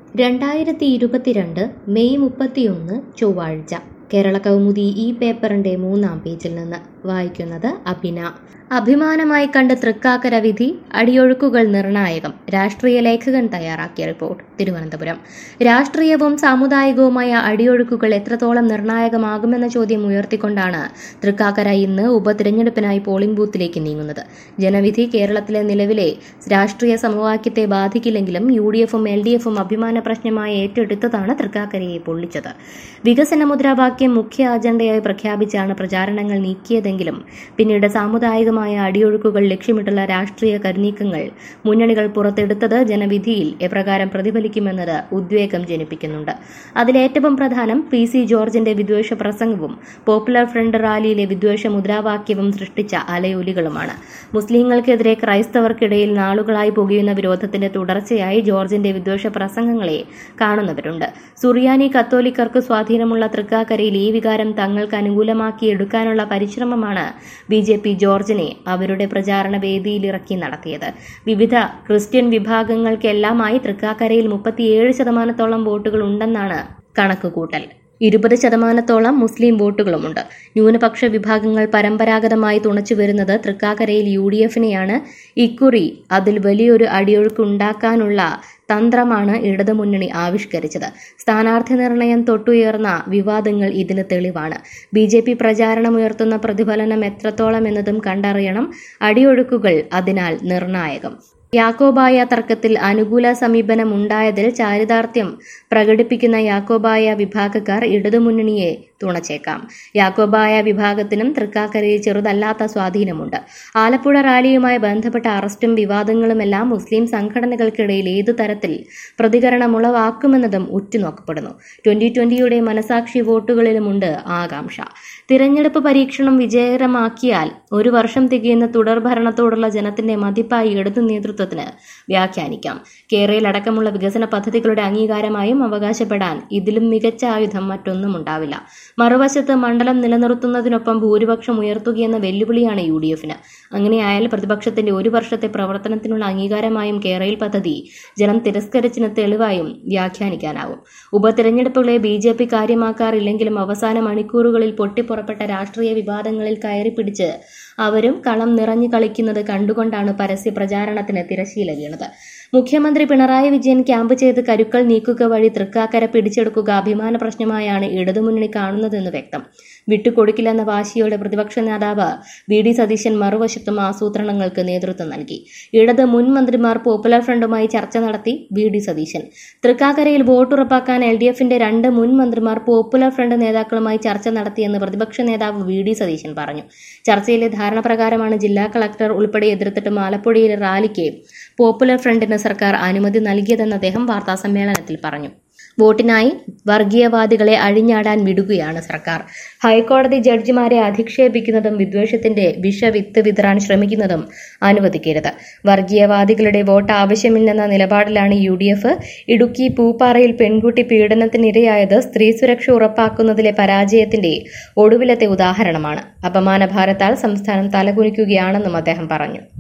രണ്ടായിരത്തി ഇരുപത്തിരണ്ട് മെയ് മുപ്പത്തിയൊന്ന് ചൊവ്വാഴ്ച കേരള കൗമുദി ഈ പേപ്പറിന്റെ മൂന്നാം പേജിൽ നിന്ന് വായിക്കുന്നത് അഭിന അഭിമാനമായി കണ്ട് തൃക്കാക്കര വിധി അടിയൊഴുക്കുകൾ നിർണായകം രാഷ്ട്രീയ ലേഖകൻ തയ്യാറാക്കിയ റിപ്പോർട്ട് തിരുവനന്തപുരം രാഷ്ട്രീയവും സാമുദായികവുമായ അടിയൊഴുക്കുകൾ എത്രത്തോളം നിർണായകമാകുമെന്ന ചോദ്യം ഉയർത്തിക്കൊണ്ടാണ് തൃക്കാക്കര ഇന്ന് ഉപതിരഞ്ഞെടുപ്പിനായി പോളിംഗ് ബൂത്തിലേക്ക് നീങ്ങുന്നത് ജനവിധി കേരളത്തിലെ നിലവിലെ രാഷ്ട്രീയ സമവാക്യത്തെ ബാധിക്കില്ലെങ്കിലും യു ഡി എഫും എൽ ഡി എഫും അഭിമാന പ്രശ്നമായി ഏറ്റെടുത്തതാണ് തൃക്കാക്കരയെ പൊള്ളിച്ചത് വികസന മുദ്രാവാക്യം മുഖ്യ അജണ്ടയായി പ്രഖ്യാപിച്ചാണ് പ്രചാരണങ്ങൾ നീക്കിയതെങ്കിലും പിന്നീട് സാമുദായികമായ അടിയൊഴുക്കുകൾ ലക്ഷ്യമിട്ടുള്ള രാഷ്ട്രീയ കരുനീക്കങ്ങൾ മുന്നണികൾ പുറത്തെടുത്തത് ജനവിധിയിൽ എപ്രകാരം പ്രതിഫലിക്കുമെന്നത് ഉദ്വേഗം ജനിപ്പിക്കുന്നുണ്ട് അതിലേറ്റവും പ്രധാനം പി സി ജോർജിന്റെ വിദ്വേഷ പ്രസംഗവും പോപ്പുലർ ഫ്രണ്ട് റാലിയിലെ വിദ്വേഷ മുദ്രാവാക്യവും സൃഷ്ടിച്ച അലയൊലികളുമാണ് മുസ്ലിങ്ങൾക്കെതിരെ ക്രൈസ്തവർക്കിടയിൽ നാളുകളായി പുകയുന്ന വിരോധത്തിന്റെ തുടർച്ചയായി ജോർജിന്റെ വിദ്വേഷ പ്രസംഗങ്ങളെ കാണുന്നവരുണ്ട് സുറിയാനി കത്തോലിക്കർക്ക് സ്വാധീനമുള്ള തൃക്കാക്കരയിൽ ഈ വികാരം തങ്ങൾക്ക് അനുകൂലമാക്കി എടുക്കാനുള്ള പരിശ്രമമാണ് ബി ജെ പി ജോർജിനെ അവരുടെ പ്രചാരണ വേദിയിലിറക്കി നടത്തിയത് വിവിധ ക്രിസ്ത്യൻ വിഭാഗങ്ങൾക്കെല്ലാമായി തൃക്കാക്കരയിൽ മുപ്പത്തിയേഴ് ശതമാനത്തോളം വോട്ടുകൾ ഉണ്ടെന്നാണ് കണക്കുകൂട്ടൽ ഇരുപത് ശതമാനത്തോളം മുസ്ലിം വോട്ടുകളുമുണ്ട് ന്യൂനപക്ഷ വിഭാഗങ്ങൾ പരമ്പരാഗതമായി തുണച്ചു വരുന്നത് തൃക്കാക്കരയിൽ യു ഡി എഫിനെയാണ് ഇക്കുറി അതിൽ വലിയൊരു അടിയൊഴുക്കുണ്ടാക്കാനുള്ള തന്ത്രമാണ് ഇടതുമുന്നണി ആവിഷ്കരിച്ചത് സ്ഥാനാർത്ഥി നിർണയം തൊട്ടുയർന്ന വിവാദങ്ങൾ ഇതിന് തെളിവാണ് ബി ജെ പി പ്രചാരണമുയർത്തുന്ന പ്രതിഫലനം എത്രത്തോളം എന്നതും കണ്ടറിയണം അടിയൊഴുക്കുകൾ അതിനാൽ നിർണായകം യാക്കോബായ തർക്കത്തിൽ അനുകൂല സമീപനമുണ്ടായതിൽ ചാരിതാർത്ഥ്യം പ്രകടിപ്പിക്കുന്ന യാക്കോബായ വിഭാഗക്കാർ ഇടതുമുന്നണിയെ തുണച്ചേക്കാം യാക്കോബായ വിഭാഗത്തിനും തൃക്കാക്കരയിൽ ചെറുതല്ലാത്ത സ്വാധീനമുണ്ട് ആലപ്പുഴ റാലിയുമായി ബന്ധപ്പെട്ട അറസ്റ്റും വിവാദങ്ങളുമെല്ലാം മുസ്ലിം സംഘടനകൾക്കിടയിൽ ഏതു തരത്തിൽ പ്രതികരണമുളവാക്കുമെന്നതും ഉറ്റുനോക്കപ്പെടുന്നു ട്വന്റി ട്വന്റിയുടെ മനസാക്ഷി വോട്ടുകളിലുമുണ്ട് ആകാംക്ഷ തിരഞ്ഞെടുപ്പ് പരീക്ഷണം വിജയകരമാക്കിയാൽ ഒരു വർഷം തികയുന്ന തുടർഭരണത്തോടുള്ള ജനത്തിന്റെ മതിപ്പായി ഇടതു നേതൃത്വത്തിന് വ്യാഖ്യാനിക്കാം കേരളയിൽ അടക്കമുള്ള വികസന പദ്ധതികളുടെ അംഗീകാരമായും അവകാശപ്പെടാൻ ഇതിലും മികച്ച ആയുധം മറ്റൊന്നും ഉണ്ടാവില്ല മറുവശത്ത് മണ്ഡലം നിലനിർത്തുന്നതിനൊപ്പം ഭൂരിപക്ഷം ഉയർത്തുകയെന്ന വെല്ലുവിളിയാണ് യു ഡി എഫിന് അങ്ങനെയായാൽ പ്രതിപക്ഷത്തിന്റെ ഒരു വർഷത്തെ പ്രവർത്തനത്തിനുള്ള അംഗീകാരമായും കേരളയിൽ പദ്ധതി ജനം തിരസ്കരിച്ചതിന് തെളിവായും വ്യാഖ്യാനിക്കാനാവും ഉപതെരഞ്ഞെടുപ്പുകളെ ബി ജെ പി കാര്യമാക്കാറില്ലെങ്കിലും അവസാന മണിക്കൂറുകളിൽ പൊട്ടിപ്പുറപ്പെട്ട രാഷ്ട്രീയ വിവാദങ്ങളിൽ കയറി പിടിച്ച് അവരും കളം നിറഞ്ഞു കളിക്കുന്നത് കണ്ടുകൊണ്ടാണ് പരസ്യ പ്രചാരണത്തിന് തിരശീല വീണത് മുഖ്യമന്ത്രി പിണറായി വിജയൻ ക്യാമ്പ് ചെയ്ത് കരുക്കൾ നീക്കുക വഴി തൃക്കാക്കര പിടിച്ചെടുക്കുക അഭിമാന പ്രശ്നമായാണ് ഇടതുമുന്നണി കാണുന്നതെന്ന് വ്യക്തം വിട്ടുകൊടുക്കില്ലെന്ന വാശിയോടെ പ്രതിപക്ഷ നേതാവ് വി ഡി സതീശൻ മറുവശത്തും ആസൂത്രണങ്ങൾക്ക് നേതൃത്വം നൽകി ഇടത് മുൻ മന്ത്രിമാർ പോപ്പുലർ ഫ്രണ്ടുമായി ചർച്ച നടത്തി വി ഡി സതീശൻ തൃക്കാക്കരയിൽ വോട്ടുറപ്പാക്കാൻ എൽ ഡി എഫിന്റെ രണ്ട് മുൻ മന്ത്രിമാർ പോപ്പുലർ ഫ്രണ്ട് നേതാക്കളുമായി ചർച്ച നടത്തിയെന്ന് പ്രതിപക്ഷ നേതാവ് വി ഡി സതീശൻ പറഞ്ഞു ചർച്ചയിലെ ധാരണ പ്രകാരമാണ് ജില്ലാ കളക്ടർ ഉൾപ്പെടെ എതിർത്തിട്ടും ആലപ്പുഴയിലെ റാലിക്ക് പോപ്പുലർ ഫ്രണ്ടിന് സർക്കാർ അനുമതി നൽകിയതെന്ന് അദ്ദേഹം വാർത്താസമ്മേളനത്തിൽ പറഞ്ഞു വോട്ടിനായി വർഗീയവാദികളെ അഴിഞ്ഞാടാൻ വിടുകയാണ് സർക്കാർ ഹൈക്കോടതി ജഡ്ജിമാരെ അധിക്ഷേപിക്കുന്നതും വിദ്വേഷത്തിന്റെ വിഷവിത്ത് വിതറാൻ ശ്രമിക്കുന്നതും അനുവദിക്കരുത് വർഗീയവാദികളുടെ വോട്ട് ആവശ്യമില്ലെന്ന നിലപാടിലാണ് യു ഡി എഫ് ഇടുക്കി പൂപ്പാറയിൽ പെൺകുട്ടി പീഡനത്തിനിരയായത് സ്ത്രീ സുരക്ഷ ഉറപ്പാക്കുന്നതിലെ പരാജയത്തിന്റെ ഒടുവിലത്തെ ഉദാഹരണമാണ് അപമാന ഭാരത്താൽ സംസ്ഥാനം തലകുനിക്കുകയാണെന്നും അദ്ദേഹം പറഞ്ഞു